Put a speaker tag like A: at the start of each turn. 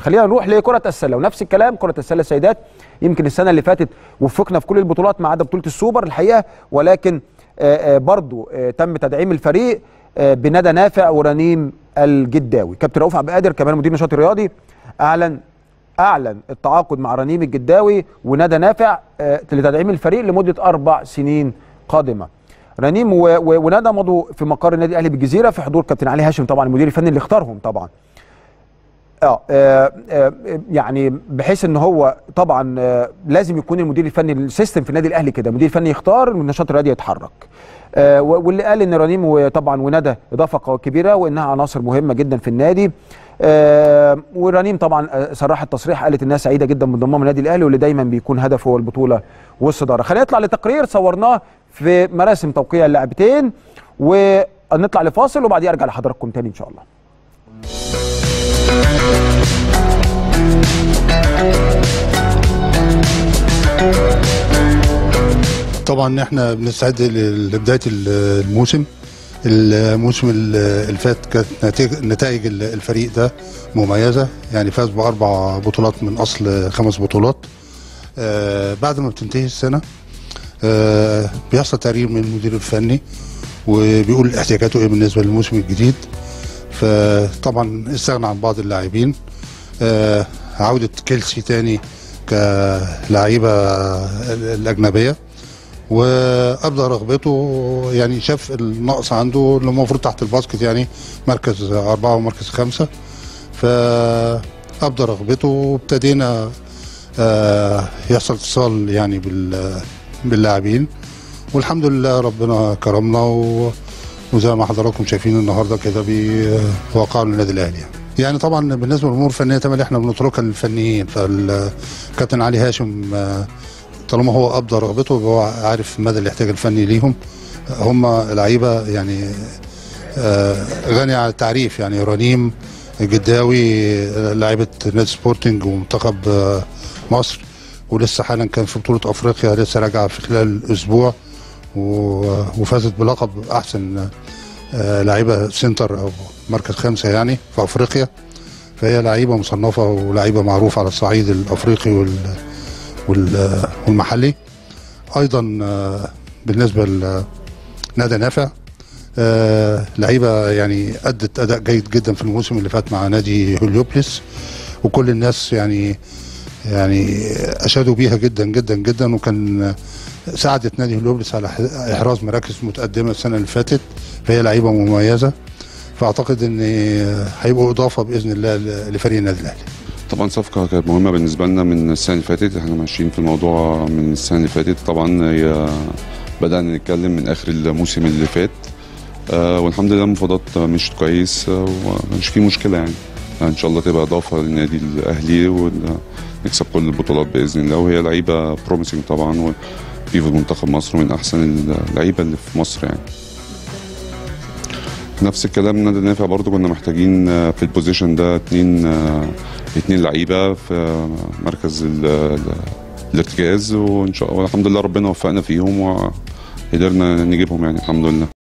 A: خلينا نروح لكره السله ونفس الكلام كره السله السيدات يمكن السنه اللي فاتت وفقنا في كل البطولات ما عدا بطوله السوبر الحقيقه ولكن آه، آه، برضو آه، تم تدعيم الفريق آه، بندى نافع ورنيم الجداوي كابتن رؤوف عبد القادر كمان مدير النشاط الرياضي اعلن اعلن التعاقد مع رنيم الجداوي وندى نافع آه، لتدعيم الفريق لمده اربع سنين قادمه رنيم و- و- وندى مضوا في مقر النادي الاهلي بالجزيره في حضور كابتن علي هاشم طبعا المدير الفني اللي اختارهم طبعا اه آه، آه، يعني بحيث ان هو طبعا آه، لازم يكون المدير الفني السيستم في النادي الاهلي كده المدير الفني يختار والنشاط الرياضي يتحرك آه، و- واللي قال ان رنيم وطبعا وندى اضافه قوية كبيره وانها عناصر مهمه جدا في النادي آه، ورنيم طبعا آه، صرحت تصريح قالت انها سعيده جدا بانضمام النادي الاهلي واللي دايما بيكون هدفه هو البطوله والصداره خلينا نطلع لتقرير صورناه في مراسم توقيع اللاعبتين ونطلع لفاصل وبعدين ارجع لحضراتكم تاني ان شاء الله
B: طبعا احنا بنستعد ل- لبدايه ال- الموسم الموسم ال- اللي فات كانت نتائج- نتائج ال- الفريق ده مميزه يعني فاز باربع بطولات من اصل خمس بطولات آه بعد ما بتنتهي السنه آه بيحصل تقرير من المدير الفني وبيقول احتياجاته ايه بالنسبه للموسم الجديد فطبعا استغنى عن بعض اللاعبين آه عوده كيلسي تاني كلاعيبه الاجنبيه وابدى رغبته يعني شاف النقص عنده اللي المفروض تحت الباسكت يعني مركز اربعه ومركز خمسه فابدى رغبته وابتدينا آه، يحصل اتصال يعني بال- باللاعبين والحمد لله ربنا كرمنا و وزي ما حضراتكم شايفين النهارده كده بيوقعوا للنادي الاهلي يعني. يعني طبعا بالنسبه للامور الفنيه تمام احنا بنتركها للفنيين فالكابتن علي هاشم آه، طالما هو ابدى رغبته يبقى هو عارف مدى الاحتياج الفني ليهم هم لعيبه يعني آه، غني عن التعريف يعني رنيم جداوي آه، لعيبه نادي سبورتنج ومنتخب آه، مصر ولسه حالا كان في بطوله افريقيا لسه راجعه في خلال اسبوع و- وفازت بلقب احسن آه، لعيبه سنتر او مركز خمسه يعني في افريقيا فهي لعيبه مصنفه ولعيبه معروفه على الصعيد الافريقي وال وال- والمحلي ايضا آه، بالنسبه لنادى نافع آه، لعيبه يعني ادت اداء جيد جدا في الموسم اللي فات مع نادي هوليوبلس وكل الناس يعني يعني اشادوا بيها جدا جدا جدا وكان ساعدت نادي هوليوبلس على احراز مراكز متقدمه السنه اللي فاتت فهي لعيبه مميزه فاعتقد ان هيبقوا اضافه باذن الله لفريق النادي الاهلي
C: طبعا صفقة كانت مهمة بالنسبة لنا من السنة اللي فاتت احنا ماشيين في الموضوع من السنة اللي فاتت طبعا هي بدأنا نتكلم من آخر الموسم اللي فات آه والحمد لله المفاوضات مشت كويس آه ومش في مشكلة يعني ان شاء الله تبقى اضافه للنادي الاهلي ونكسب كل البطولات باذن الله وهي لعيبه بروميسنج طبعا وفي منتخب مصر من احسن اللعيبه اللي في مصر يعني نفس الكلام نادي نافع برضو كنا محتاجين آه، في البوزيشن ده اتنين آه، اتنين لعيبه في مركز ال- ال- الارتكاز وان شاء الله الحمد لله ربنا وفقنا فيهم وقدرنا نجيبهم يعني الحمد لله